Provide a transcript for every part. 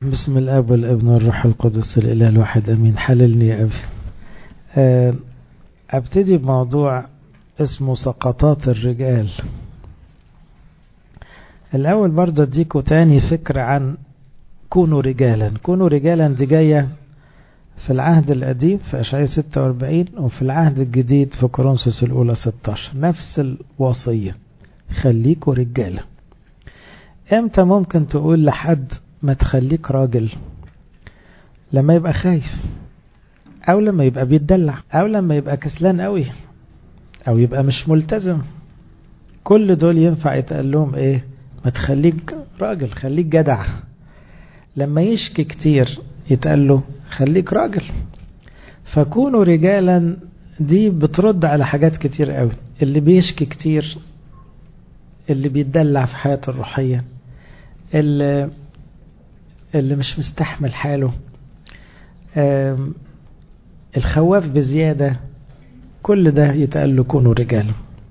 بسم الاب والابن والروح القدس الاله الواحد امين حللني يا ابي ابتدي بموضوع اسمه سقطات الرجال الاول برضه اديكوا تاني فكرة عن كونوا رجالا كونوا رجالا دي جاية في العهد القديم في اشعياء 46 وفي العهد الجديد في كورنثوس الاولى 16 نفس الوصية خليكوا رجالا امتى ممكن تقول لحد ما تخليك راجل لما يبقى خايف او لما يبقى بيتدلع او لما يبقى كسلان قوي او يبقى مش ملتزم كل دول ينفع يتقال لهم ايه ما تخليك راجل خليك جدع لما يشكي كتير يتقال له خليك راجل فكونوا رجالا دي بترد على حاجات كتير قوي اللي بيشكي كتير اللي بيتدلع في حياته الروحية اللي, اللي مش مستحمل حاله الخواف بزيادة كل ده يتقال له كونوا رجال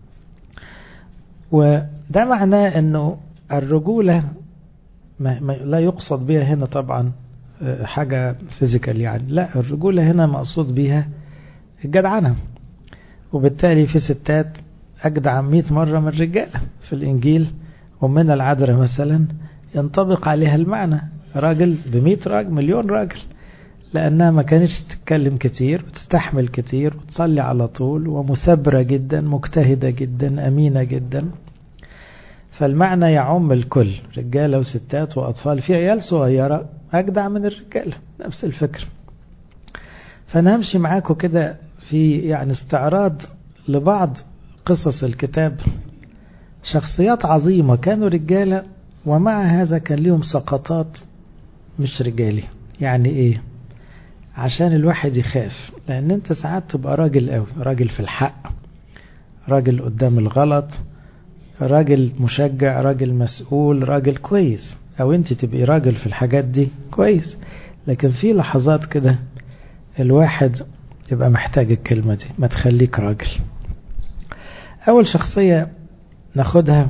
وده معناه انه الرجولة ما ما لا يقصد بها هنا طبعا حاجة فيزيكال يعني لا الرجولة هنا مقصود بها الجدعنة وبالتالي في ستات أجدع 100 مرة من الرجالة في الإنجيل ومن العذراء مثلا ينطبق عليها المعنى راجل بمئة راجل مليون راجل لأنها ما كانتش تتكلم كتير وتستحمل كتير وتصلي على طول ومثابرة جدا مجتهدة جدا أمينة جدا فالمعنى يعم الكل رجالة وستات وأطفال في عيال صغيرة أجدع من الرجالة نفس الفكرة فأنا همشي معاكم كده في يعني استعراض لبعض قصص الكتاب شخصيات عظيمة كانوا رجالة ومع هذا كان لهم سقطات مش رجالي يعني ايه عشان الواحد يخاف لان انت ساعات تبقى راجل قوي راجل في الحق راجل قدام الغلط راجل مشجع راجل مسؤول راجل كويس او انت تبقي راجل في الحاجات دي كويس لكن في لحظات كده الواحد يبقى محتاج الكلمة دي ما تخليك راجل أول شخصية ناخدها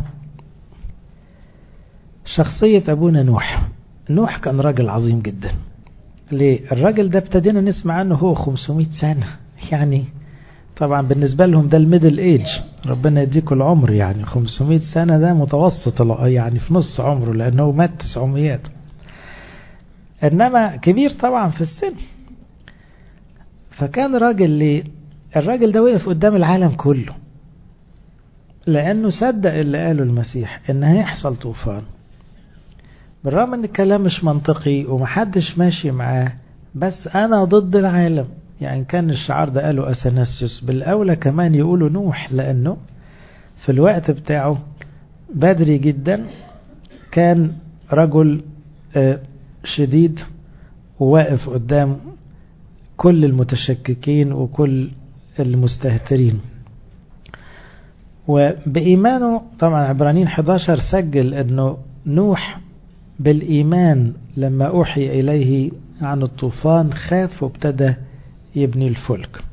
شخصية أبونا نوح نوح كان راجل عظيم جدا ليه الراجل ده ابتدينا نسمع عنه هو 500 سنة يعني طبعا بالنسبة لهم ده الميدل ايج ربنا يديكوا العمر يعني 500 سنة ده متوسط يعني في نص عمره لأنه مات 900 إنما كبير طبعا في السن فكان راجل ليه الراجل ده وقف قدام العالم كله لأنه صدق اللي قاله المسيح إن هيحصل طوفان بالرغم إن الكلام مش منطقي ومحدش ماشي معاه بس أنا ضد العالم يعني كان الشعار ده قاله أثناسيوس بالأولى كمان يقولوا نوح لأنه في الوقت بتاعه بدري جدا كان رجل شديد وواقف قدام كل المتشككين وكل المستهترين وبإيمانه طبعا عبرانيين 11 سجل أنه نوح بالإيمان لما أوحي إليه عن الطوفان خاف وابتدى يبني الفلك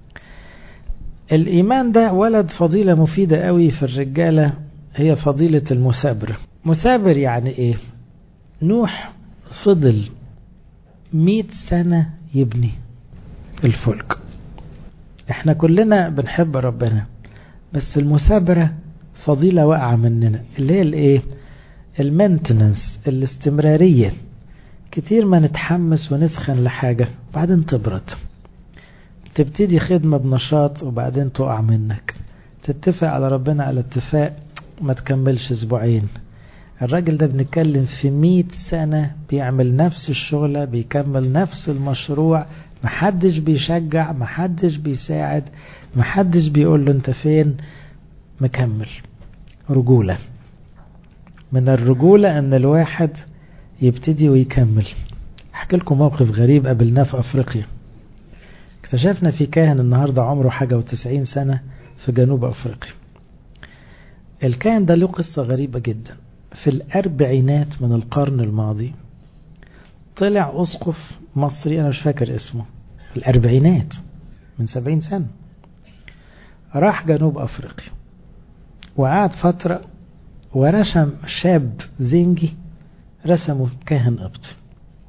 الإيمان ده ولد فضيلة مفيدة قوي في الرجالة هي فضيلة المثابرة مثابر يعني إيه نوح فضل مئة سنة يبني الفلك احنا كلنا بنحب ربنا بس المثابرة فضيلة واقعة مننا اللي هي الايه المينتننس الاستمرارية كتير ما نتحمس ونسخن لحاجة بعدين تبرد تبتدي خدمة بنشاط وبعدين تقع منك تتفق على ربنا على اتفاق ما تكملش اسبوعين الراجل ده بنتكلم في مئة سنة بيعمل نفس الشغلة بيكمل نفس المشروع محدش بيشجع محدش بيساعد محدش بيقول له انت فين مكمل رجولة من الرجولة ان الواحد يبتدي ويكمل احكي لكم موقف غريب قابلناه في افريقيا اكتشفنا في كاهن النهاردة عمره حاجة وتسعين سنة في جنوب افريقيا الكاهن ده له قصة غريبة جدا في الاربعينات من القرن الماضي طلع أسقف مصري أنا مش فاكر اسمه في الأربعينات من سبعين سنة راح جنوب أفريقيا وقعد فترة ورسم شاب زنجي رسمه كاهن قبطي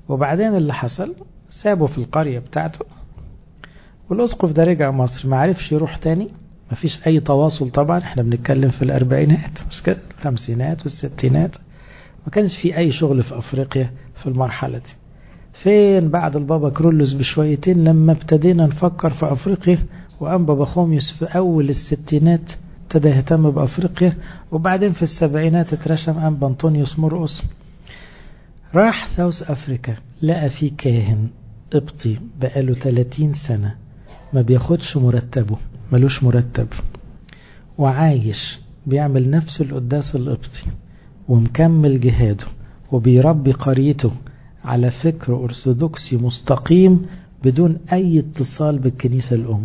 وبعدين اللي حصل سابه في القرية بتاعته والأسقف ده رجع مصر ما عرفش يروح تاني ما فيش أي تواصل طبعا احنا بنتكلم في الأربعينات مش كده الخمسينات والستينات ما كانش في أي شغل في أفريقيا في المرحلة دي فين بعد البابا كرولوس بشويتين لما ابتدينا نفكر في أفريقيا وقام بابا خوميوس في أول الستينات ابتدى يهتم بأفريقيا وبعدين في السبعينات اترشم قام بانطونيوس مرقص راح ساوث أفريكا لقى في كاهن قبطي بقاله 30 سنة ما بياخدش مرتبه ملوش مرتب وعايش بيعمل نفس القداس القبطي ومكمل جهاده وبيربي قريته على فكر أرثوذكسي مستقيم بدون أي اتصال بالكنيسة الأم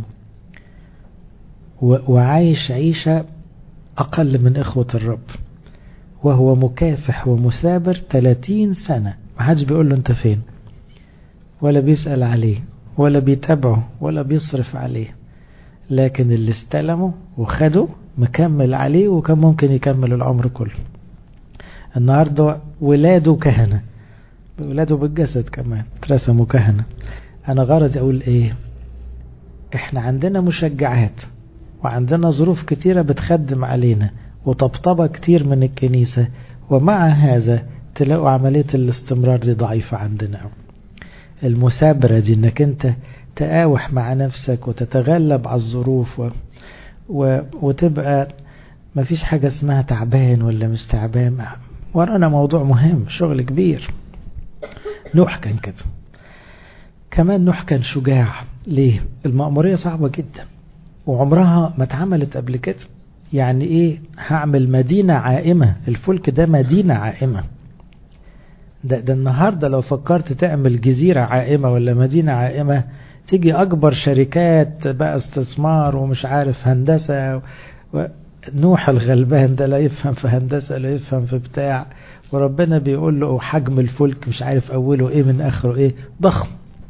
وعايش عيشة أقل من إخوة الرب وهو مكافح ومثابر 30 سنة ما حدش بيقول له أنت فين ولا بيسأل عليه ولا بيتابعه ولا بيصرف عليه لكن اللي استلمه وخده مكمل عليه وكان ممكن يكمل العمر كله النهاردة ولاده كهنة ولاده بالجسد كمان اترسموا كهنة أنا غرضي أقول إيه إحنا عندنا مشجعات وعندنا ظروف كتيرة بتخدم علينا وطبطبة كتير من الكنيسة ومع هذا تلاقوا عملية الاستمرار دي ضعيفة عندنا المثابرة دي انك انت تقاوح مع نفسك وتتغلب على الظروف و... و... وتبقى ما فيش حاجة اسمها تعبان ولا مش تعبان ورانا موضوع مهم شغل كبير نوح كان كده كمان نوح كان شجاع ليه المأمورية صعبة جدا وعمرها ما اتعملت قبل كده يعني ايه هعمل مدينة عائمة الفلك ده مدينة عائمة ده, ده النهاردة لو فكرت تعمل جزيرة عائمة ولا مدينة عائمة تيجي أكبر شركات بقى استثمار ومش عارف هندسة و... نوح الغلبان ده لا يفهم في هندسة لا يفهم في بتاع وربنا بيقول له حجم الفلك مش عارف أوله إيه من آخره إيه ضخم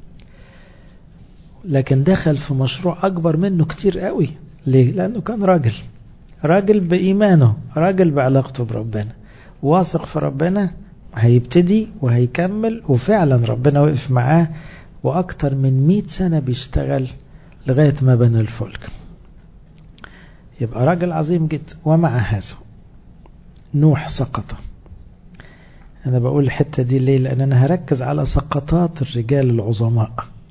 لكن دخل في مشروع أكبر منه كتير قوي ليه؟ لأنه كان راجل راجل بإيمانه راجل بعلاقته بربنا واثق في ربنا هيبتدي وهيكمل وفعلا ربنا وقف معاه وأكتر من مئة سنة بيشتغل لغاية ما بنى الفلك يبقى راجل عظيم جدا ومع هذا نوح سقط أنا بقول الحتة دي ليه لأن أنا هركز على سقطات الرجال العظماء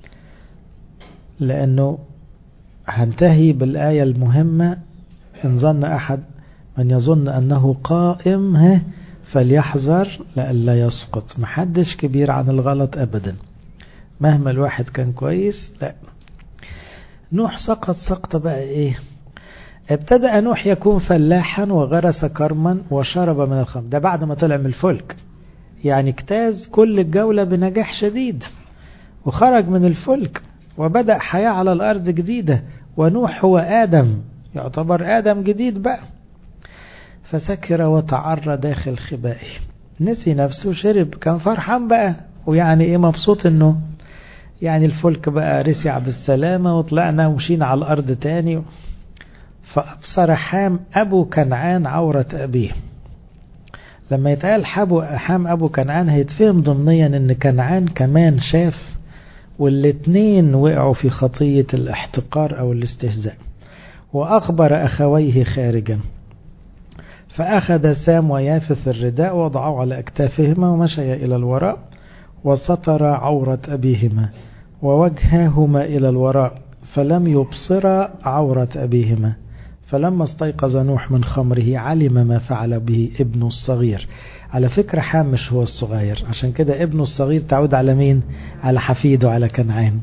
لأنه هنتهي بالآية المهمة إن ظن أحد من يظن أنه قائم فليحذر لئلا يسقط محدش كبير عن الغلط أبدا مهما الواحد كان كويس لا نوح سقط سقطة بقى إيه ابتدأ نوح يكون فلاحا وغرس كرما وشرب من الخمر ده بعد ما طلع من الفلك يعني اجتاز كل الجولة بنجاح شديد وخرج من الفلك وبدأ حياة على الأرض جديدة ونوح هو آدم يعتبر آدم جديد بقى فسكر وتعرى داخل خبائه نسي نفسه شرب كان فرحان بقى ويعني ايه مبسوط انه يعني الفلك بقى رسع بالسلامة وطلعنا ومشينا على الأرض تاني فأبصر حام أبو كنعان عورة أبيه لما يتقال حابو حام أبو كنعان هيتفهم ضمنيا أن كنعان كمان شاف والاتنين وقعوا في خطية الاحتقار أو الاستهزاء وأخبر أخويه خارجا فأخذ سام ويافث الرداء ووضعه على أكتافهما ومشي إلى الوراء وسطر عورة أبيهما ووجهاهما إلى الوراء فلم يبصر عورة أبيهما فلما استيقظ نوح من خمره علم ما فعل به ابنه الصغير على فكرة حام مش هو الصغير عشان كده ابنه الصغير تعود على مين على حفيده على كنعان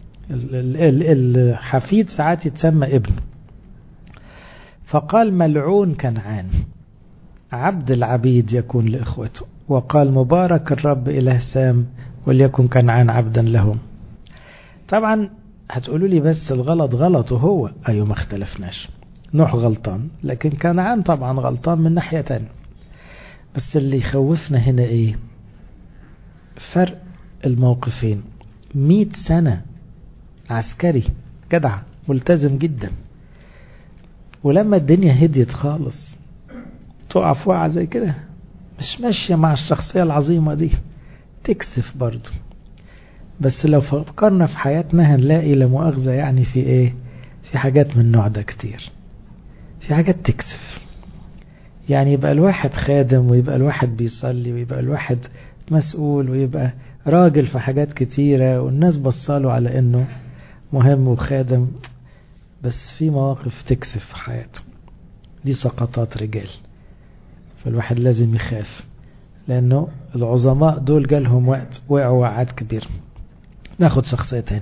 الحفيد ساعات يتسمى ابن فقال ملعون كنعان عبد العبيد يكون لإخوته وقال مبارك الرب إله سام وليكن كنعان عبدا لهم طبعا هتقولوا لي بس الغلط غلطه هو أيوة ما اختلفناش نوح غلطان لكن كنعان طبعا غلطان من ناحية تانية بس اللي يخوفنا هنا ايه فرق الموقفين مئة سنة عسكري جدع ملتزم جدا ولما الدنيا هديت خالص تقع في وقعة زي كده مش ماشية مع الشخصية العظيمة دي تكسف برضه بس لو فكرنا في حياتنا هنلاقي لمؤاخذة يعني في ايه في حاجات من النوع ده كتير في حاجات تكسف يعني يبقى الواحد خادم ويبقى الواحد بيصلي ويبقى الواحد مسؤول ويبقى راجل في حاجات كتيرة والناس بصاله على انه مهم وخادم بس في مواقف تكسف في حياته دي سقطات رجال فالواحد لازم يخاف لانه العظماء دول جالهم وقت وقعوا وقعات كبيرة ناخد شخصية تاني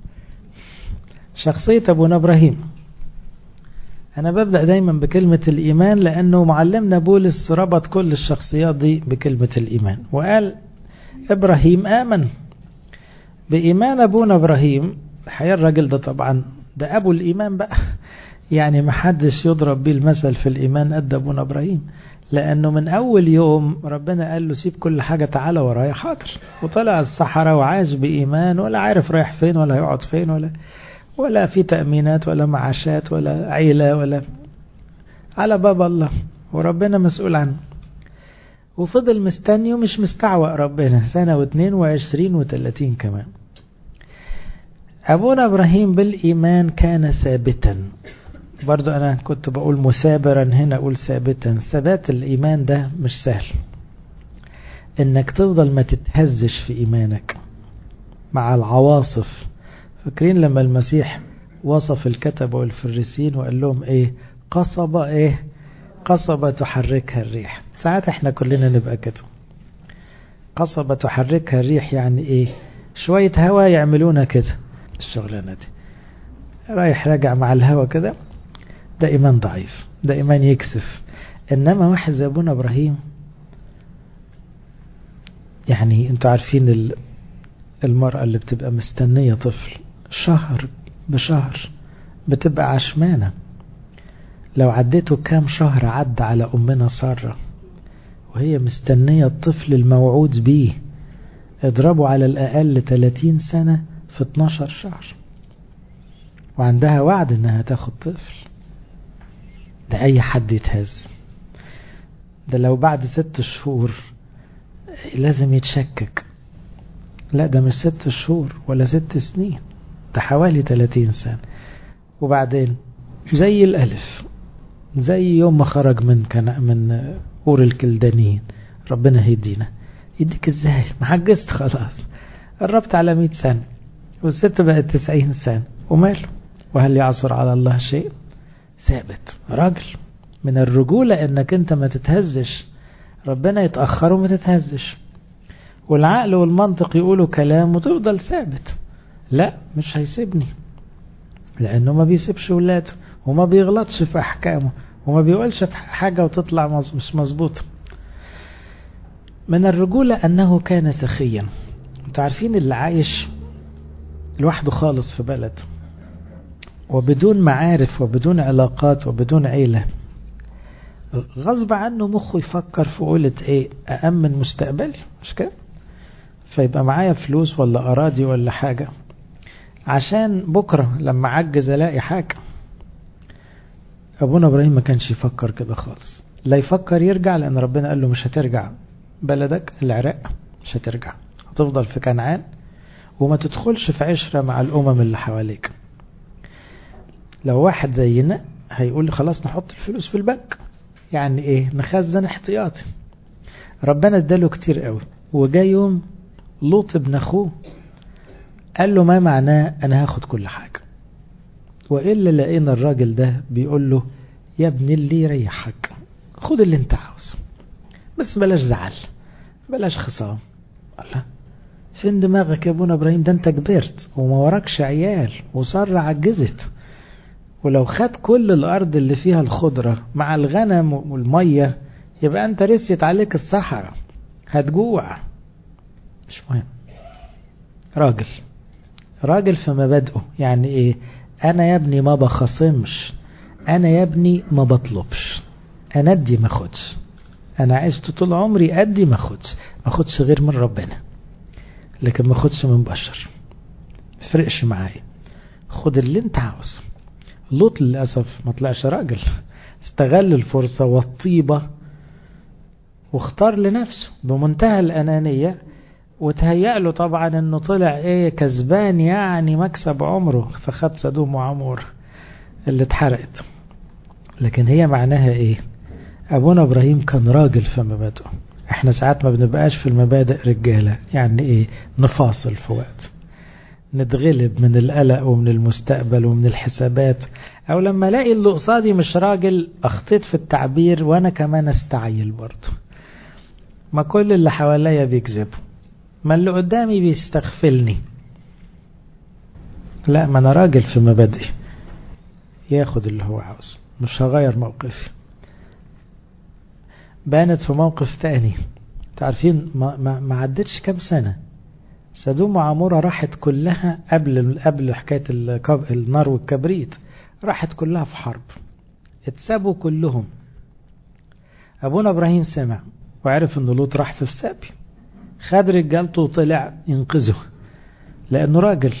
شخصية ابونا ابراهيم انا ببدأ دايما بكلمة الايمان لانه معلمنا بولس ربط كل الشخصيات دي بكلمة الايمان وقال ابراهيم امن بايمان ابونا ابراهيم الحقيقة الراجل ده طبعا ده ابو الايمان بقى يعني ما حدش يضرب بيه المثل في الايمان قد ابونا ابراهيم لانه من اول يوم ربنا قال له سيب كل حاجة تعالى ورايا حاضر وطلع الصحراء وعاش بايمان ولا عارف رايح فين ولا هيقعد فين ولا ولا في تأمينات ولا معاشات ولا عيلة ولا على باب الله وربنا مسؤول عنه وفضل مستني ومش مستعوق ربنا سنة واثنين وعشرين وثلاثين كمان أبونا إبراهيم بالإيمان كان ثابتا برضو أنا كنت بقول مثابرا هنا أقول ثابتا ثبات الإيمان ده مش سهل إنك تفضل ما تتهزش في إيمانك مع العواصف فاكرين لما المسيح وصف الكتبة والفريسين وقال لهم ايه قصبة ايه قصبة تحركها الريح ساعات احنا كلنا نبقى كده قصبة تحركها الريح يعني ايه شوية هوا يعملونا كده الشغلانة دي رايح راجع مع الهوا كده ده ايمان ضعيف ده ايمان يكسف انما واحد زي ابونا ابراهيم يعني انتوا عارفين المرأة اللي بتبقى مستنية طفل شهر بشهر بتبقى عشمانة لو عديته كام شهر عدى على أمنا سارة وهي مستنية الطفل الموعود بيه اضربوا على الأقل 30 سنة في 12 شهر وعندها وعد انها تاخد طفل ده اي حد يتهز ده لو بعد ست شهور لازم يتشكك لا ده مش ست شهور ولا ست سنين ده حوالي 30 سنة وبعدين زي الألف زي يوم ما خرج من كان من أور الكلدانيين ربنا هيدينا يديك ازاي ما حجزت خلاص قربت على 100 سنة والست بقت 90 سنة وماله وهل يعصر على الله شيء ثابت راجل من الرجولة انك انت ما تتهزش ربنا يتأخر وما تتهزش والعقل والمنطق يقولوا كلام وتفضل ثابت لا مش هيسيبني لانه ما بيسيبش ولاده وما بيغلطش في احكامه وما بيقولش في حاجة وتطلع مش مظبوطة من الرجولة انه كان سخيا انتوا عارفين اللي عايش لوحده خالص في بلد وبدون معارف وبدون علاقات وبدون عيلة غصب عنه مخه يفكر في قولة ايه أأمن مستقبلي مش كده فيبقى معايا فلوس ولا أراضي ولا حاجة عشان بكرة لما عجز ألاقي حاجة أبونا إبراهيم ما كانش يفكر كده خالص لا يفكر يرجع لأن ربنا قال له مش هترجع بلدك العراق مش هترجع هتفضل في كنعان وما تدخلش في عشرة مع الأمم اللي حواليك لو واحد زينا هيقول خلاص نحط الفلوس في البنك يعني ايه نخزن احتياطي ربنا اداله كتير قوي وجاء يوم لوط ابن اخوه قال له ما معناه انا هاخد كل حاجة وإلا لقينا الراجل ده بيقول له يا ابن اللي يريحك خد اللي انت عاوزه بس بلاش زعل بلاش خصام الله فين دماغك يا ابونا ابراهيم ده انت كبرت وما وراكش عيال وصار عجزت ولو خد كل الارض اللي فيها الخضرة مع الغنم والمية يبقى انت رسيت عليك الصحراء هتجوع مش مهم راجل راجل في مبادئه يعني ايه انا يا ابني ما بخصمش انا يا ابني ما بطلبش انا ادي ما اخدش انا عشت طول عمري ادي ما اخدش ما اخدش غير من ربنا لكن ما اخدش من بشر فرقش معايا خد اللي انت عاوزه لوط للأسف ما طلعش راجل استغل الفرصة والطيبة واختار لنفسه بمنتهى الأنانية وتهيأ له طبعا انه طلع ايه كسبان يعني مكسب عمره فخد سدوم وعمور اللي اتحرقت لكن هي معناها ايه ابونا ابراهيم كان راجل في مبادئه احنا ساعات ما بنبقاش في المبادئ رجالة يعني ايه نفاصل في وقت نتغلب من القلق ومن المستقبل ومن الحسابات او لما الاقي اللي قصادي مش راجل اخطيت في التعبير وانا كمان استعيل برضه ما كل اللي حواليا بيكذبوا ما اللي قدامي بيستغفلني لا ما انا راجل في مبادئي ياخد اللي هو عاوزه مش هغير موقفي بانت في موقف تاني تعرفين ما, ما, ما عدتش كام سنة سدوم وعمورة راحت كلها قبل قبل حكاية النار والكبريت راحت كلها في حرب اتسابوا كلهم أبونا إبراهيم سمع وعرف إن لوط راح في السبي خد رجالته وطلع ينقذه لأنه راجل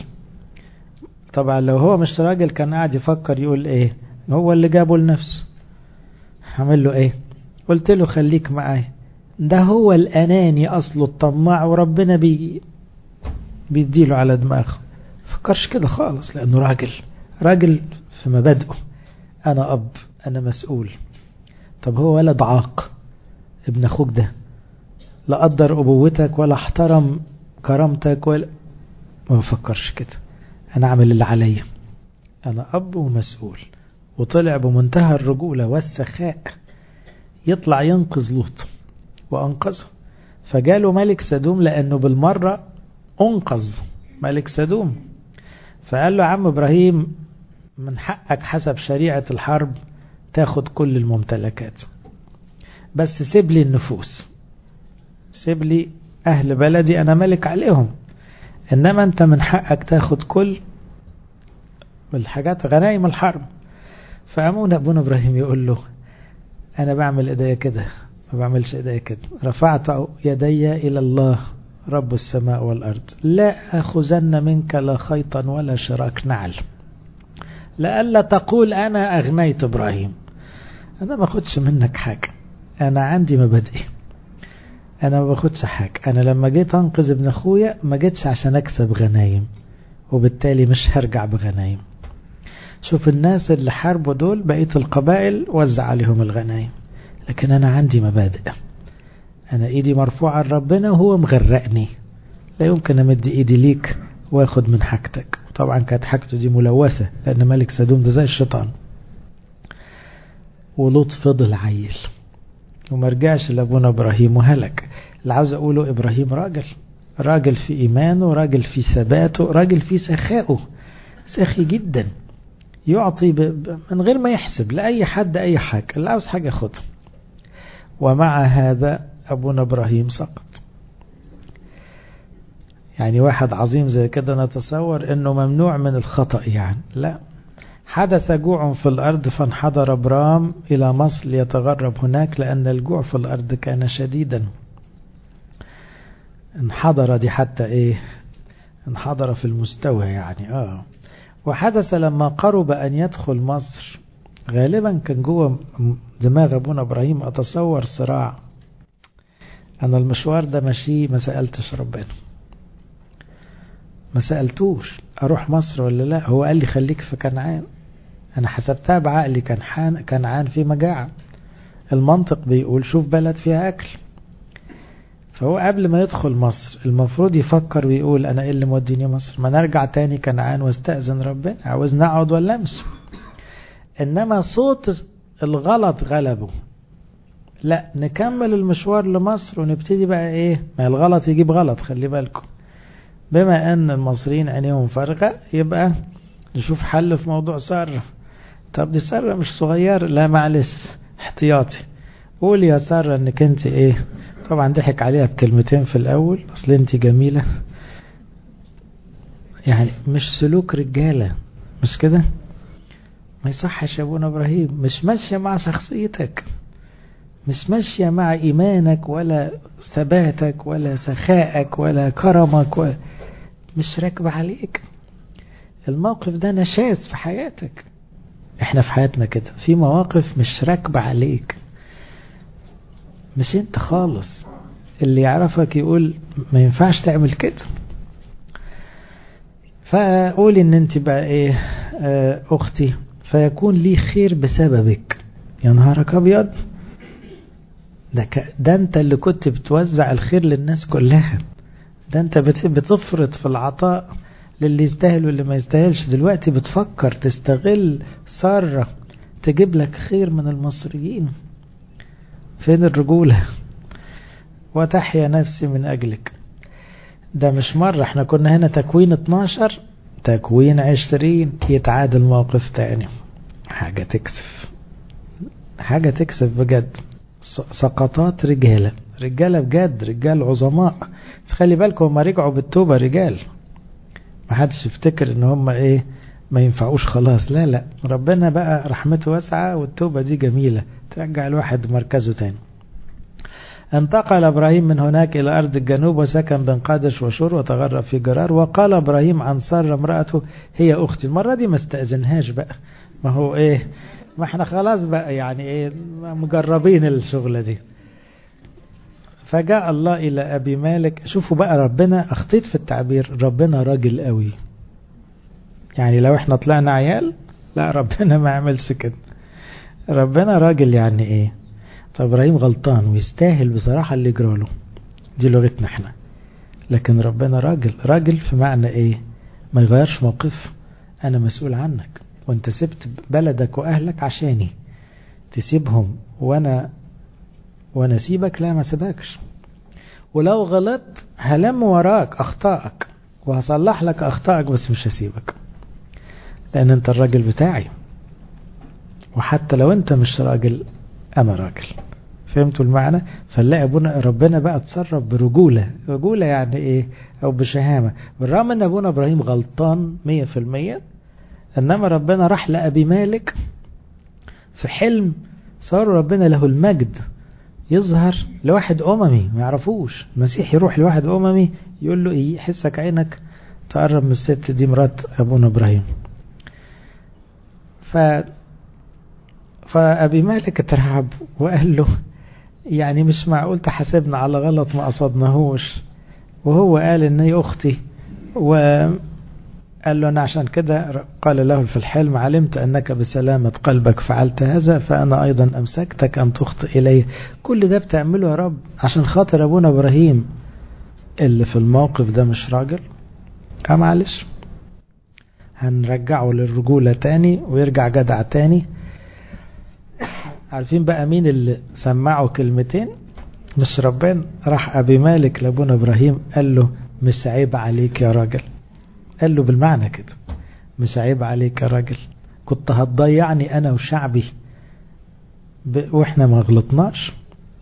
طبعا لو هو مش راجل كان قاعد يفكر يقول ايه هو اللي جابه لنفسه عمل له ايه قلت له خليك معايا ده هو الأناني أصله الطماع وربنا بي بيديله على دماغه فكرش كده خالص لأنه راجل راجل في مبادئه أنا أب أنا مسؤول طب هو ولد عاق ابن أخوك ده لا قدر أبوتك ولا احترم كرامتك ولا ما بفكرش كده أنا أعمل اللي عليا أنا أب ومسؤول وطلع بمنتهى الرجولة والسخاء يطلع ينقذ لوط وأنقذه فجاله ملك سدوم لأنه بالمرة أنقذ ملك سدوم فقال له عم إبراهيم من حقك حسب شريعة الحرب تاخد كل الممتلكات بس سيب لي النفوس سيب لي أهل بلدي أنا ملك عليهم إنما أنت من حقك تاخد كل الحاجات غنايم الحرب فأمون أبونا إبراهيم يقول له أنا بعمل إيديا كده ما بعملش إيديا كده رفعت يدي إلى الله رب السماء والأرض لا أخذن منك لا خيطا ولا شراك نعل لألا تقول أنا أغنيت إبراهيم أنا ما أخدش منك حاجة أنا عندي مبادئي أنا ما باخدش حاجة أنا لما جيت أنقذ ابن أخويا ما جيتش عشان أكسب غنايم وبالتالي مش هرجع بغنايم شوف الناس اللي حاربوا دول بقية القبائل وزع عليهم الغنايم لكن أنا عندي مبادئ أنا إيدي مرفوعة لربنا وهو مغرقني لا يمكن أمد إيدي ليك واخد من حاجتك طبعا كانت حاجته دي ملوثة لأن ملك سدوم ده زي الشيطان ولوط فضل عيل وما رجعش لابونا إبراهيم وهلك اللي عاوز أقوله إبراهيم راجل راجل في إيمانه راجل في ثباته راجل في سخائه سخي جدا يعطي ب... ب... من غير ما يحسب لأي حد أي حاجة اللي عاوز حاجة خدها ومع هذا أبونا إبراهيم سقط يعني واحد عظيم زي كده نتصور أنه ممنوع من الخطأ يعني لا حدث جوع في الأرض فانحدر أبرام إلى مصر ليتغرب هناك لأن الجوع في الأرض كان شديدا انحدر دي حتى إيه انحدر في المستوى يعني آه وحدث لما قرب أن يدخل مصر غالبا كان جوه دماغ أبونا إبراهيم أتصور صراع أنا المشوار ده ماشي ما سألتش ربنا ما سألتوش أروح مصر ولا لا هو قال لي خليك في كنعان أنا حسبتها بعقلي كنعان كنعان في مجاعة المنطق بيقول شوف بلد فيها أكل فهو قبل ما يدخل مصر المفروض يفكر ويقول أنا إيه اللي موديني مصر ما نرجع تاني كنعان واستأذن ربنا عاوز نقعد ولا أمشي إنما صوت الغلط غلبه لا نكمل المشوار لمصر ونبتدي بقى إيه ما الغلط يجيب غلط خلي بالكم بما أن المصريين عينيهم فارغة يبقى نشوف حل في موضوع سارة طب دي سارة مش صغير لا معلش احتياطي قول يا سارة انك انت ايه طبعا ضحك عليها بكلمتين في الاول اصل انت جميلة يعني مش سلوك رجالة مش كده ما يصحش يا ابونا ابراهيم مش ماشية مع شخصيتك مش ماشية مع ايمانك ولا ثباتك ولا سخائك ولا كرمك و... مش راكبة عليك الموقف ده نشاز في حياتك احنا في حياتنا كده في مواقف مش راكبة عليك مش انت خالص اللي يعرفك يقول ما ينفعش تعمل كده فقولي ان انت بقى ايه اه اختي فيكون لي خير بسببك يا نهارك ابيض ده, ده انت اللي كنت بتوزع الخير للناس كلها ده انت بتفرط في العطاء للي يستاهل واللي ما يستاهلش دلوقتي بتفكر تستغل سارة تجيب لك خير من المصريين فين الرجولة وتحيا نفسي من أجلك ده مش مرة احنا كنا هنا تكوين 12 تكوين 20 يتعادل موقف تاني حاجة تكسف حاجة تكسف بجد سقطات رجالة رجالة بجد رجال عظماء خلي بالكم هم رجعوا بالتوبة رجال ما حدش يفتكر ان هم ايه ما ينفعوش خلاص لا لا ربنا بقى رحمته واسعة والتوبة دي جميلة ترجع الواحد مركزه تاني انتقل ابراهيم من هناك الى ارض الجنوب وسكن بين قادش وشور وتغرب في جرار وقال ابراهيم عن ساره امراته هي اختي المره دي ما استاذنهاش بقى ما هو ايه ما احنا خلاص بقى يعني ايه مجربين الشغله دي فجاء الله الى ابي مالك شوفوا بقى ربنا اخطيت في التعبير ربنا راجل قوي يعني لو احنا طلعنا عيال لا ربنا ما عملش كده ربنا راجل يعني ايه فابراهيم غلطان ويستاهل بصراحة اللي يجراله دي لغتنا احنا لكن ربنا راجل راجل في معنى ايه ما يغيرش موقف انا مسؤول عنك وانت سبت بلدك واهلك عشاني تسيبهم وانا وانا سيبك لا ما سيبكش ولو غلطت هلم وراك اخطائك وهصلح لك اخطائك بس مش هسيبك لان انت الراجل بتاعي وحتى لو انت مش راجل انا راجل فهمتوا المعنى فنلاقي ابونا ربنا بقى اتصرف برجولة رجولة يعني ايه او بشهامة بالرغم ان ابونا ابراهيم غلطان مية في المية انما ربنا راح لابي مالك في حلم صار ربنا له المجد يظهر لواحد اممي ما يعرفوش المسيح يروح لواحد اممي يقول له ايه حسك عينك تقرب من الست دي مرات ابونا ابراهيم ف فأبي مالك اترعب وقال له يعني مش معقول تحاسبنا على غلط ما قصدناهوش وهو قال ان هي اختي وقال له انا عشان كده قال له في الحلم علمت انك بسلامة قلبك فعلت هذا فانا ايضا امسكتك ان تخطئ الي كل ده بتعمله يا رب عشان خاطر ابونا ابراهيم اللي في الموقف ده مش راجل اه معلش هنرجعه للرجولة تاني ويرجع جدع تاني عارفين بقى مين اللي سمعوا كلمتين مش ربنا راح أبي مالك لابونا إبراهيم قال له مش عيب عليك يا راجل قال له بالمعنى كده مش عيب عليك يا راجل كنت هتضيعني أنا وشعبي وإحنا ما غلطناش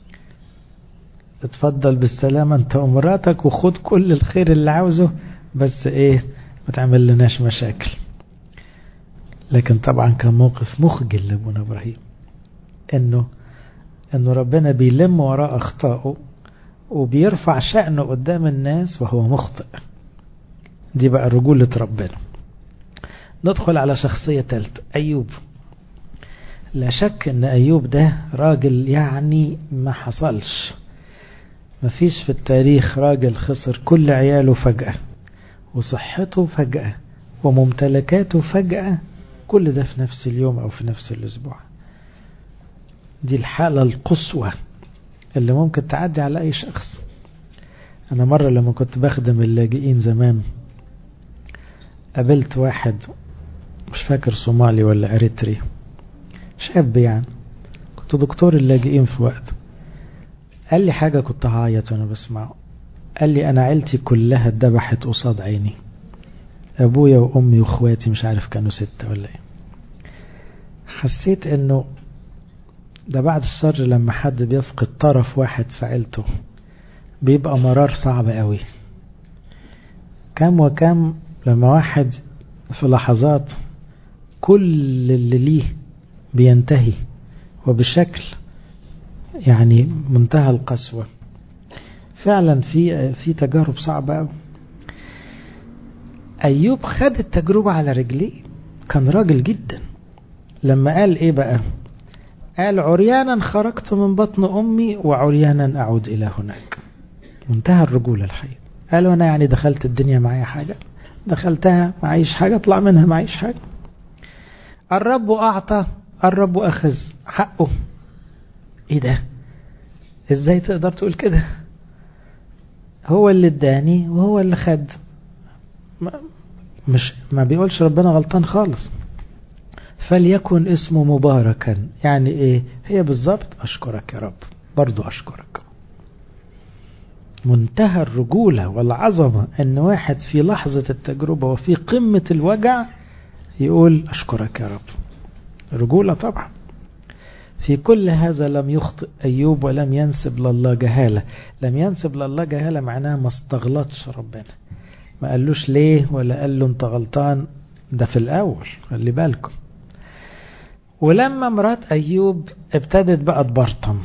اتفضل بالسلامة انت ومراتك وخد كل الخير اللي عاوزه بس ايه ما تعمل لناش مشاكل لكن طبعا كان موقف مخجل لابونا ابراهيم انه انه ربنا بيلم وراء اخطائه وبيرفع شأنه قدام الناس وهو مخطئ دي بقى رجولة ربنا ندخل على شخصية ثالثة أيوب لا شك ان أيوب ده راجل يعني ما حصلش ما فيش في التاريخ راجل خسر كل عياله فجأة وصحته فجأة وممتلكاته فجأة كل ده في نفس اليوم أو في نفس الأسبوع دي الحالة القصوى اللي ممكن تعدي على أي شخص أنا مرة لما كنت بخدم اللاجئين زمان قابلت واحد مش فاكر صومالي ولا أريتري شاب يعني كنت دكتور اللاجئين في وقت قال لي حاجة كنت هعيط وأنا بسمعه قال لي أنا عيلتي كلها اتذبحت قصاد عيني أبويا وأمي وأخواتي مش عارف كانوا ستة ولا إيه حسيت إنه ده بعد الشر لما حد بيفقد طرف واحد في عيلته بيبقى مرار صعب قوي كم وكم لما واحد في لحظات كل اللي ليه بينتهي وبشكل يعني منتهى القسوة فعلا في في تجارب صعبة قوي أيوب خد التجربة على رجليه كان راجل جدا لما قال إيه بقى قال عريانا خرجت من بطن أمي وعريانا أعود إلى هناك منتهى الرجولة الحقيقة قالوا أنا يعني دخلت الدنيا معايا حاجة دخلتها معيش حاجة اطلع منها معيش حاجة الرب أعطى الرب أخذ حقه إيه ده إزاي تقدر تقول كده هو اللي اداني وهو اللي خد ما مش ما بيقولش ربنا غلطان خالص فليكن اسمه مباركا يعني ايه هي بالظبط اشكرك يا رب برضو اشكرك منتهى الرجولة والعظمة ان واحد في لحظة التجربة وفي قمة الوجع يقول اشكرك يا رب رجولة طبعا في كل هذا لم يخطئ أيوب ولم ينسب لله جهالة لم ينسب لله جهالة معناها ما استغلطش ربنا ما قالوش ليه ولا قال له انت غلطان ده في الأول خلي بالكم ولما مرات أيوب ابتدت بقى تبرطم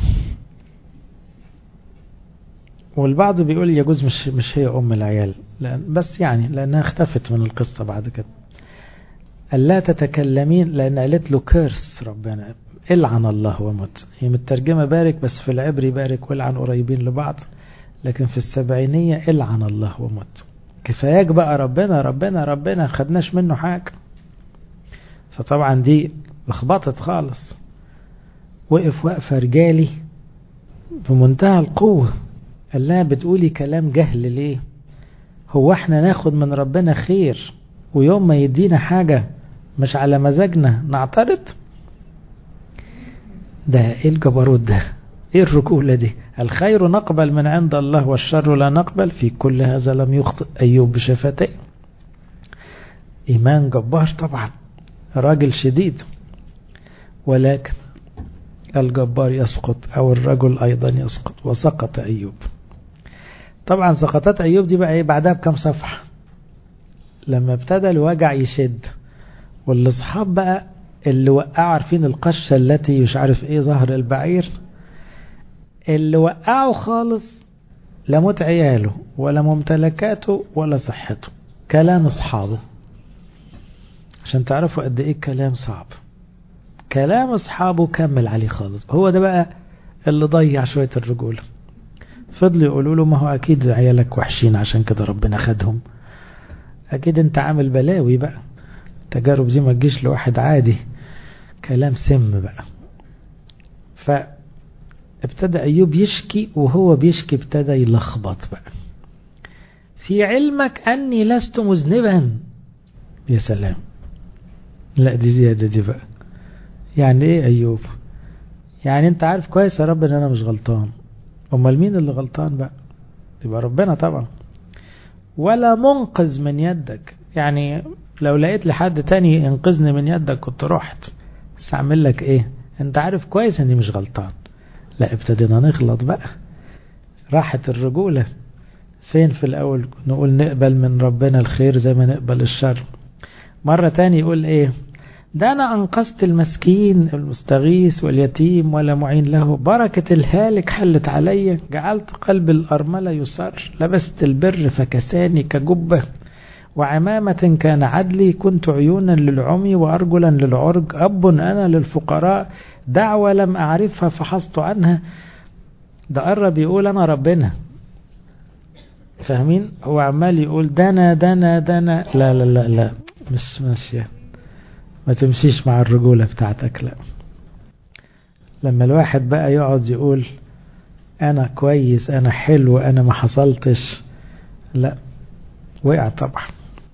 والبعض بيقول يجوز مش مش هي أم العيال لأن بس يعني لأنها اختفت من القصة بعد كده قال لا تتكلمين لأن قالت له كيرس ربنا العن الله ومت هي مترجمة بارك بس في العبري بارك والعن قريبين لبعض لكن في السبعينية العن الله ومت كفاياك بقى ربنا ربنا ربنا خدناش منه حاجة فطبعا دي لخبطت خالص وقف وقفة رجالي بمنتهى القوة قال لها بتقولي كلام جهل ليه هو احنا ناخد من ربنا خير ويوم ما يدينا حاجة مش على مزاجنا نعترض ده ايه الجبروت ده ايه الرجولة دي الخير نقبل من عند الله والشر لا نقبل في كل هذا لم يخطئ أيوب بشفتيه إيمان جبار طبعا راجل شديد ولكن الجبار يسقط أو الرجل أيضا يسقط وسقط أيوب طبعا سقطات أيوب دي بقى ايه بعدها بكم صفحة لما ابتدى الوجع يشد والاصحاب بقى اللي وقعوا عارفين القشة التي مش عارف ايه ظهر البعير اللي وقعوا خالص لا موت عياله ولا ممتلكاته ولا صحته كلام اصحابه عشان تعرفوا قد ايه الكلام صعب كلام اصحابه كمل عليه خالص هو ده بقى اللي ضيع شوية الرجولة فضلوا يقولوا له ما هو اكيد عيالك وحشين عشان كده ربنا خدهم اكيد انت عامل بلاوي بقى التجارب دي ما تجيش لواحد عادي كلام سم بقى فابتدى أيوب يشكي وهو بيشكي ابتدى يلخبط بقى في علمك أني لست مذنبا يا سلام لا دي زيادة دي بقى يعني ايه أيوب يعني انت عارف كويس يا رب ان انا مش غلطان امال مين اللي غلطان بقى يبقى ربنا طبعا ولا منقذ من يدك يعني لو لقيت لحد تاني ينقذني من يدك كنت رحت بس اعمل لك ايه انت عارف كويس اني مش غلطان لا ابتدينا نغلط بقى راحت الرجولة فين في الاول نقول نقبل من ربنا الخير زي ما نقبل الشر مرة تاني يقول ايه ده انا انقذت المسكين المستغيث واليتيم ولا معين له بركة الهالك حلت علي جعلت قلب الارملة يسر لبست البر فكساني كجبة وعمامة كان عدلي كنت عيونا للعمي وأرجلا للعرج أب أنا للفقراء دعوة لم أعرفها فحصت عنها ده قرب يقول أنا ربنا فاهمين هو عمال يقول دنا دنا دنا لا لا لا لا مش ماشية ما تمشيش مع الرجولة بتاعتك لا لما الواحد بقى يقعد يقول أنا كويس أنا حلو أنا ما حصلتش لا وقع طبعا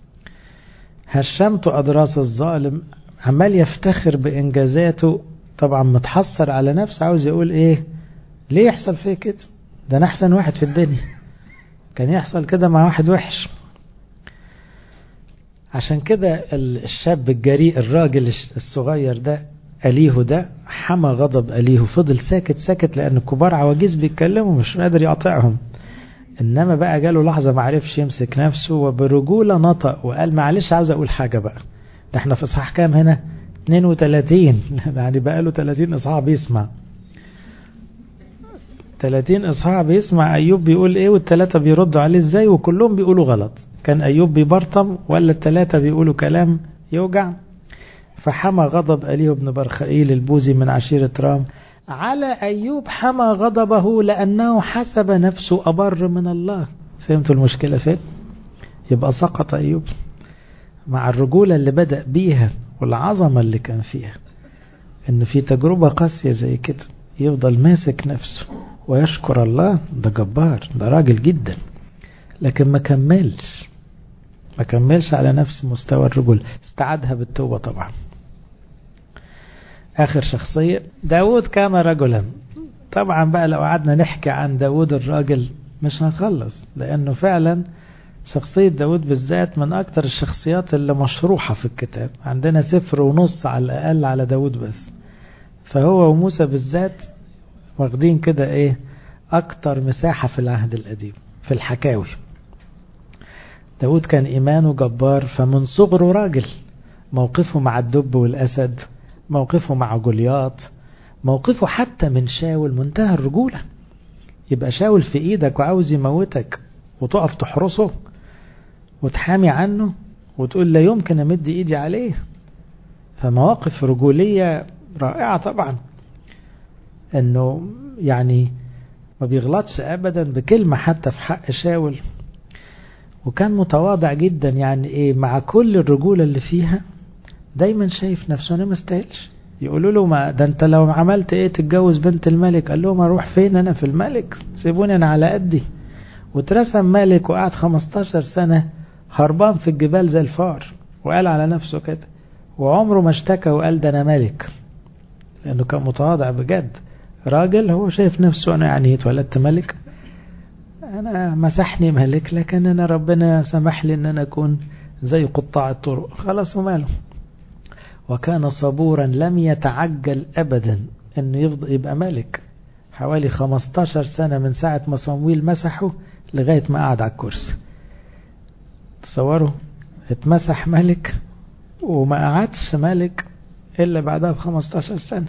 هشمت أدراس الظالم عمال يفتخر بإنجازاته طبعا متحسر على نفسه عاوز يقول إيه ليه يحصل فيه كده ده أنا أحسن واحد في الدنيا كان يحصل كده مع واحد وحش عشان كده الشاب الجريء الراجل الصغير ده أليه ده حمى غضب أليه فضل ساكت ساكت لأن الكبار عواجيز بيتكلموا مش قادر يقاطعهم إنما بقى جاله لحظة ما عرفش يمسك نفسه وبرجولة نطق وقال معلش عاوز أقول حاجة بقى ده احنا في إصحاح كام هنا 32 يعني بقى له 30 إصحاح بيسمع 30 إصحاح بيسمع أيوب بيقول إيه والثلاثة بيردوا عليه إزاي وكلهم بيقولوا غلط كان أيوب بيبرطم ولا الثلاثة بيقولوا كلام يوجع فحمى غضب أليه بن برخائيل البوزي من عشيرة رام على أيوب حمى غضبه لأنه حسب نفسه أبر من الله فهمتوا المشكلة فين يبقى سقط أيوب مع الرجولة اللي بدأ بيها والعظمة اللي كان فيها إن في تجربة قاسية زي كده يفضل ماسك نفسه ويشكر الله ده جبار ده راجل جدا لكن ما كملش ما كملش على نفس مستوى الرجل استعادها بالتوبة طبعا آخر شخصية داود كان رجلا طبعا بقى لو قعدنا نحكي عن داود الراجل مش هنخلص لأنه فعلا شخصية داود بالذات من أكتر الشخصيات اللي مشروحة في الكتاب عندنا سفر ونص على الأقل على داود بس فهو وموسى بالذات واخدين كده ايه أكتر مساحة في العهد القديم في الحكاوي داود كان إيمانه جبار فمن صغره راجل موقفه مع الدب والأسد موقفه مع جولياط موقفه حتى من شاول منتهى الرجولة يبقى شاول في ايدك وعاوز يموتك وتقف تحرسه وتحامي عنه وتقول لا يمكن امد ايدي عليه فمواقف رجولية رائعة طبعا انه يعني ما بيغلطش ابدا بكلمة حتى في حق شاول وكان متواضع جدا يعني ايه مع كل الرجولة اللي فيها دايما شايف نفسه انا ما استاهلش يقولوا له ما ده انت لو عملت ايه تتجوز بنت الملك قال لهم اروح فين انا في الملك سيبوني انا على قدي واترسم ملك وقعد 15 سنة هربان في الجبال زي الفار وقال على نفسه كده وعمره ما اشتكى وقال ده انا ملك لانه كان متواضع بجد راجل هو شايف نفسه انا يعني اتولدت ملك انا مسحني ملك لكن انا ربنا سمح لي ان انا اكون زي قطاع الطرق خلاص وماله وكان صبورا لم يتعجل ابدا انه يفضل يبقى ملك حوالي 15 سنة من ساعة ما صمويل مسحه لغاية ما قعد على الكرسي تصوروا اتمسح ملك وما قعدش ملك إلا بعدها ب 15 سنة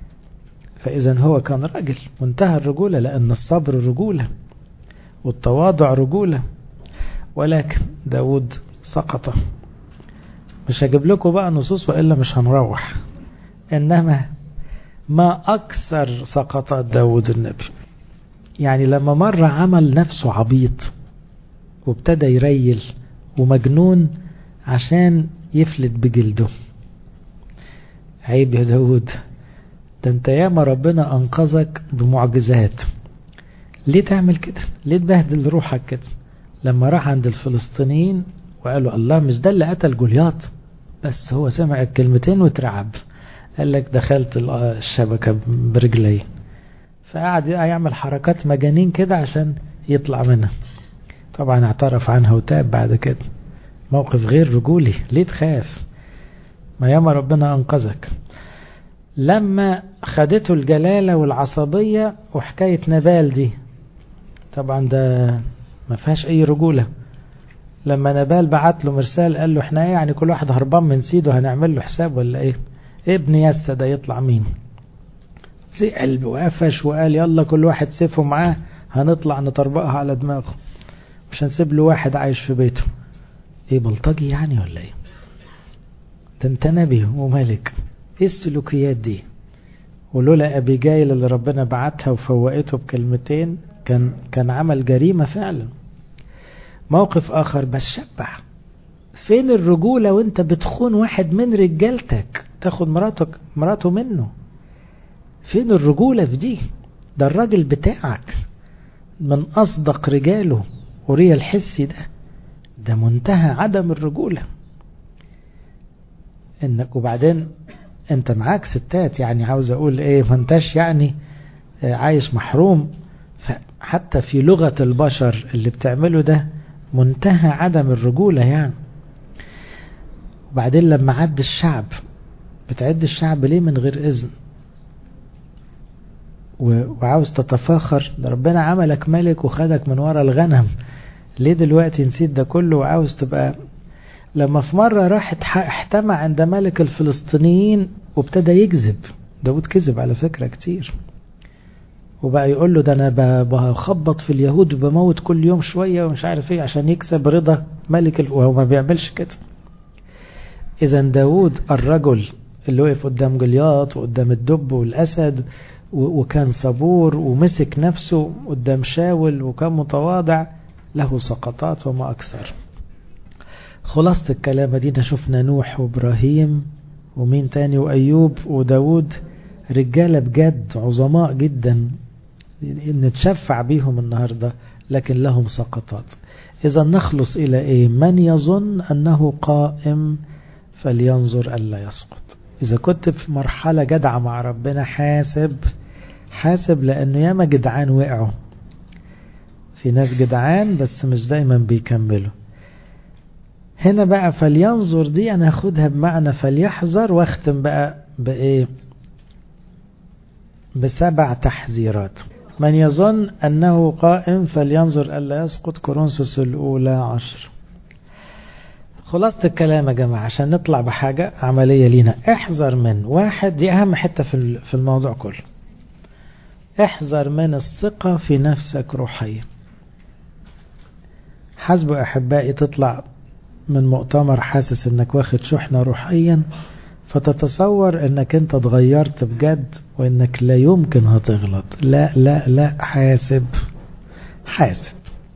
فإذا هو كان راجل منتهى الرجولة لأن الصبر رجولة والتواضع رجولة ولكن داود سقط مش هجيب لكم بقى نصوص وإلا مش هنروح إنما ما أكثر سقطات داود النبي يعني لما مرة عمل نفسه عبيط وابتدى يريل ومجنون عشان يفلت بجلده عيب يا داود ده انت ياما ربنا انقذك بمعجزات ليه تعمل كده ليه تبهدل روحك كده لما راح عند الفلسطينيين وقالوا الله مش ده اللي قتل جولياط بس هو سمع الكلمتين واترعب قال لك دخلت الشبكة برجلي فقعد يعمل حركات مجانين كده عشان يطلع منها طبعا اعترف عنها وتاب بعد كده موقف غير رجولي ليه تخاف ما ياما ربنا انقذك لما خدته الجلالة والعصبية وحكاية نبال دي طبعا ده ما فيهاش اي رجولة لما نبال بعت له مرسال قال له احنا ايه يعني كل واحد هربان من سيده هنعمل له حساب ولا ايه ابن يسا ده يطلع مين زعل وقفش وقال يلا كل واحد سيفه معاه هنطلع نطربقها على دماغه مش هنسيب له واحد عايش في بيته ايه بلطجي يعني ولا ايه ده انت نبي وملك ايه السلوكيات دي ولولا ابيجايل اللي ربنا بعتها وفوقته بكلمتين كان كان عمل جريمه فعلا موقف اخر بس شبع فين الرجوله وانت بتخون واحد من رجالتك تاخد مراتك مراته منه فين الرجولة في دي ده الراجل بتاعك من أصدق رجاله وريا الحسي ده ده منتهى عدم الرجولة انك وبعدين انت معاك ستات يعني عاوز اقول ايه ما انتش يعني عايش محروم حتى في لغة البشر اللي بتعمله ده منتهى عدم الرجولة يعني وبعدين لما عد الشعب بتعد الشعب ليه من غير إذن وعاوز تتفاخر ده ربنا عملك ملك وخدك من ورا الغنم ليه دلوقتي نسيت ده كله وعاوز تبقى لما في مرة راح احتمى عند ملك الفلسطينيين وابتدى يكذب داود كذب على فكرة كتير وبقى يقول له ده انا بخبط في اليهود وبموت كل يوم شوية ومش عارف ايه عشان يكسب رضا ملك وهو ما بيعملش كده اذا داود الرجل اللي وقف قدام جلياط وقدام الدب والاسد وكان صبور ومسك نفسه قدام شاول وكان متواضع له سقطات وما أكثر خلاصة الكلام دينا شفنا نوح وإبراهيم ومين تاني وأيوب وداود رجالة بجد عظماء جدا نتشفع بيهم النهاردة لكن لهم سقطات إذا نخلص إلى إيه من يظن أنه قائم فلينظر ألا يسقط إذا كنت في مرحلة جدعة مع ربنا حاسب حاسب لأنه ياما جدعان وقعوا في ناس جدعان بس مش دايما بيكملوا هنا بقى فلينظر دي أنا أخدها بمعنى فليحذر واختم بقى بإيه بسبع تحذيرات من يظن أنه قائم فلينظر ألا يسقط كورنثوس الأولى عشر خلاصة الكلام يا جماعة عشان نطلع بحاجة عملية لينا احذر من واحد دي أهم حتة في الموضوع كله احذر من الثقة في نفسك روحيا حسب أحبائي تطلع من مؤتمر حاسس انك واخد شحنة روحيا فتتصور انك انت اتغيرت بجد وانك لا يمكن هتغلط لا لا لا حاسب حاسب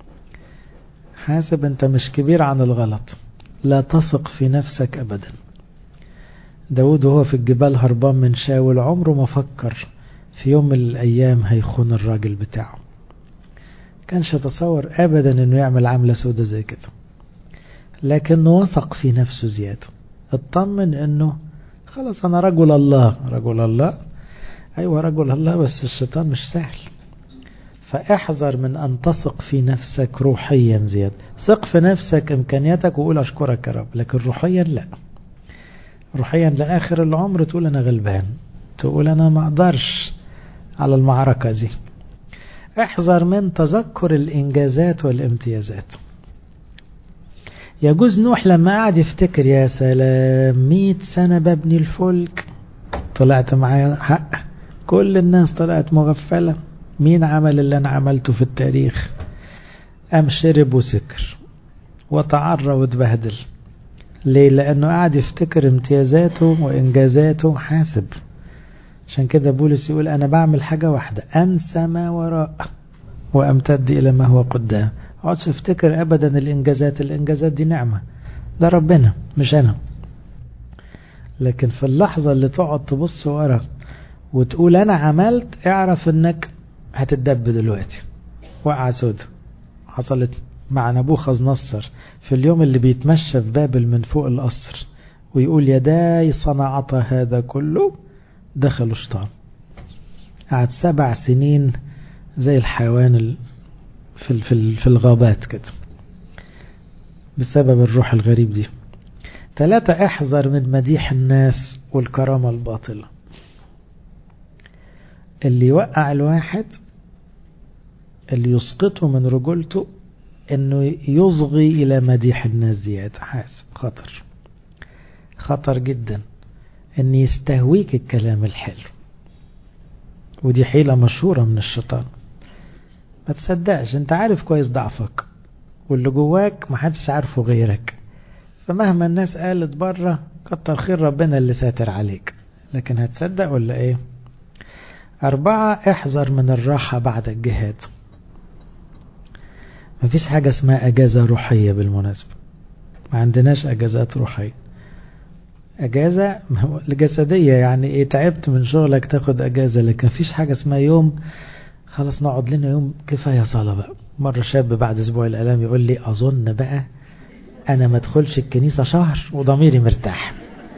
حاسب انت مش كبير عن الغلط لا تثق في نفسك ابدا داود وهو في الجبال هربان من شاول عمره ما فكر في يوم من الايام هيخون الراجل بتاعه كانش يتصور ابدا انه يعمل عملة سودة زي كده لكنه وثق في نفسه زيادة اطمن انه خلاص انا رجل الله رجل الله ايوه رجل الله بس الشيطان مش سهل فاحذر من ان تثق في نفسك روحيا زيادة ثق في نفسك امكانياتك وقول اشكرك يا رب لكن روحيا لا روحيا لاخر العمر تقول انا غلبان تقول انا ما اقدرش على المعركة دي احذر من تذكر الانجازات والامتيازات يجوز نوح لما قعد يفتكر يا سلام مئة سنة ببني الفلك طلعت معايا حق كل الناس طلعت مغفلة مين عمل اللي أنا عملته في التاريخ أم شرب وسكر وتعرى واتبهدل ليه لأنه قاعد يفتكر امتيازاته وإنجازاته حاسب عشان كده بولس يقول أنا بعمل حاجة واحدة أنسى ما وراء وأمتد إلى ما هو قدام اقعدش افتكر ابدا الانجازات الانجازات دي نعمة ده ربنا مش انا لكن في اللحظة اللي تقعد تبص ورا وتقول انا عملت اعرف انك هتدب دلوقتي وقع سودة حصلت مع نبوخذ نصر في اليوم اللي بيتمشى في بابل من فوق القصر ويقول يداي صنعت هذا كله دخلوا شيطان قعد سبع سنين زي الحيوان في في في الغابات كده بسبب الروح الغريب دي ثلاثة احذر من مديح الناس والكرامة الباطلة اللي يوقع الواحد اللي يسقطه من رجولته انه يصغي الى مديح الناس زيادة حاسب خطر خطر جدا ان يستهويك الكلام الحلو ودي حيلة مشهورة من الشيطان ما تصدقش انت عارف كويس ضعفك واللي جواك محدش عارفه غيرك فمهما الناس قالت بره كتر خير ربنا اللي ساتر عليك لكن هتصدق ولا ايه أربعة احذر من الراحة بعد الجهاد مفيش حاجة اسمها أجازة روحية بالمناسبة ما عندناش أجازات روحية أجازة الجسدية يعني إيه تعبت من شغلك تاخد أجازة لكن مفيش حاجة اسمها يوم خلاص نقعد لنا يوم كفاية صلاة بقى مرة شاب بعد أسبوع الألام يقول لي أظن بقى أنا ما ادخلش الكنيسة شهر وضميري مرتاح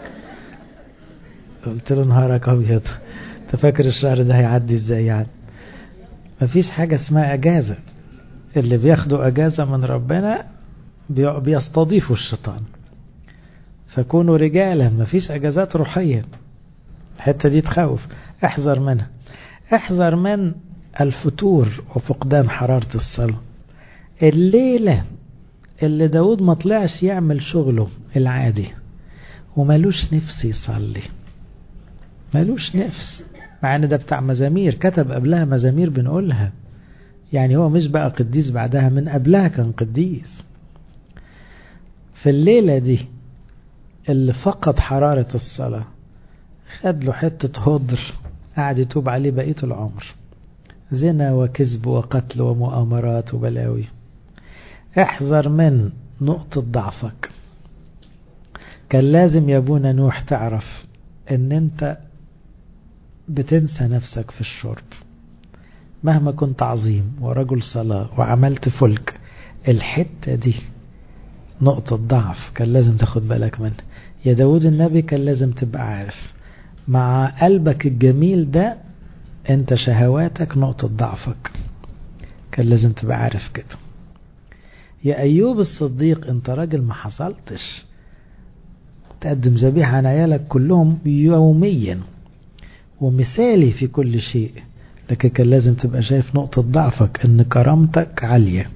قلت له نهارك أبيض أنت فاكر الشهر ده هيعدي إزاي يعني مفيش حاجة اسمها أجازة اللي بياخدوا أجازة من ربنا بيستضيفوا الشيطان فكونوا رجالا مفيش أجازات روحية الحتة دي تخوف احذر منها احذر من الفتور وفقدان حرارة الصلاة الليلة اللي داود ما طلعش يعمل شغله العادي ومالوش نفس يصلي مالوش نفس مع ان ده بتاع مزامير كتب قبلها مزامير بنقولها يعني هو مش بقى قديس بعدها من قبلها كان قديس في الليلة دي اللي فقد حرارة الصلاة خد له حتة هدر قعد يتوب عليه بقية العمر زنا وكذب وقتل ومؤامرات وبلاوي احذر من نقطة ضعفك كان لازم يا ابونا نوح تعرف ان انت بتنسى نفسك في الشرب مهما كنت عظيم ورجل صلاة وعملت فلك الحتة دي نقطة ضعف كان لازم تاخد بالك منها يا داود النبي كان لازم تبقى عارف مع قلبك الجميل ده انت شهواتك نقطة ضعفك كان لازم تبقى عارف كده يا أيوب الصديق انت راجل ما حصلتش تقدم ذبيحة عن عيالك كلهم يوميا ومثالي في كل شيء لكن كان لازم تبقى شايف نقطة ضعفك ان كرامتك عالية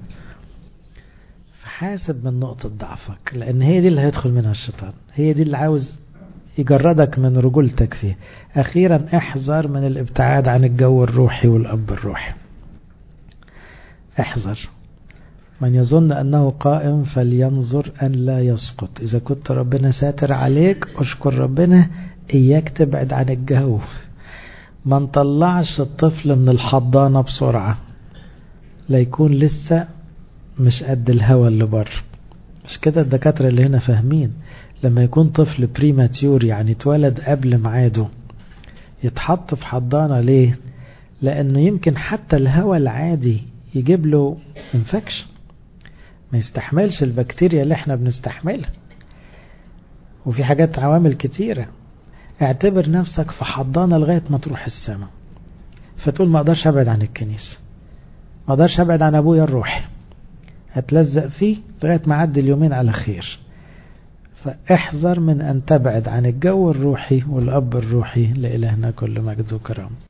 فحاسب من نقطة ضعفك لان هي دي اللي هيدخل منها الشيطان هي دي اللي عاوز يجردك من رجولتك فيه اخيرا احذر من الابتعاد عن الجو الروحي والاب الروحي احذر من يظن أنه قائم فلينظر أن لا يسقط إذا كنت ربنا ساتر عليك أشكر ربنا إياك تبعد عن الجو ما نطلعش الطفل من الحضانة بسرعة لا يكون لسه مش قد الهوا اللي بره مش كده الدكاترة اللي هنا فاهمين لما يكون طفل بريماتيور يعني اتولد قبل ميعاده يتحط في حضانة ليه لأنه يمكن حتى الهوا العادي يجيب له انفكشن ما يستحملش البكتيريا اللي احنا بنستحملها وفي حاجات عوامل كتيرة اعتبر نفسك في حضانة لغاية ما تروح السماء فتقول ما اقدرش ابعد عن الكنيسة ما اقدرش ابعد عن ابويا الروحي هتلزق فيه لغاية ما عدي اليومين على خير فاحذر من ان تبعد عن الجو الروحي والاب الروحي لإلهنا كل مجد وكرامه